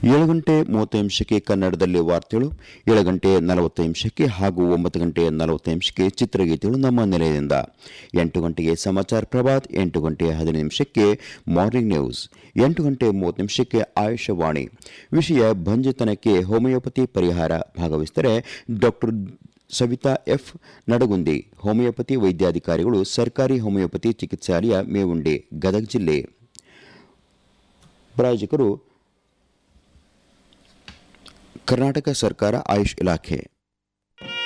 ಏಳು ಗಂಟೆ ಮೂವತ್ತು ನಿಮಿಷಕ್ಕೆ ಕನ್ನಡದಲ್ಲಿ ವಾರ್ತೆಗಳು ಏಳು ಗಂಟೆ ನಲವತ್ತು ನಿಮಿಷಕ್ಕೆ ಹಾಗೂ ಒಂಬತ್ತು ಗಂಟೆ ನಲವತ್ತು ನಿಮಿಷಕ್ಕೆ ಚಿತ್ರಗೀತೆಗಳು ನಮ್ಮ ನಿಲಯದಿಂದ ಎಂಟು ಗಂಟೆಗೆ ಸಮಾಚಾರ ಪ್ರಭಾತ್ ಎಂಟು ಗಂಟೆ ಹದಿನೈದು ನಿಮಿಷಕ್ಕೆ ಮಾರ್ನಿಂಗ್ ನ್ಯೂಸ್ ಎಂಟು ಗಂಟೆ ಮೂವತ್ತು ನಿಮಿಷಕ್ಕೆ ಆಯುಷವಾಣಿ ವಿಷಯ ಬಂಜತನಕ್ಕೆ ಹೋಮಿಯೋಪತಿ ಪರಿಹಾರ ಭಾಗವಹಿಸಿದರೆ doctor Savita F Nadagundi homeopathy ವೈದ್ಯಾಧಿಕಾರಿಗಳು ಸರ್ಕಾರಿ ಹೋಮಿಯೋಪತಿ ಚಿಕಿತ್ಸಾಲಯ ಮೇವುಂಡೆ ಗದಗ ಜಿಲ್ಲೆ ಪ್ರಾಯೋಜಕರು ಕರ್ನಾಟಕ ಸರ್ಕಾರ ಆಯುಷ್ ಇಲಾಖೆ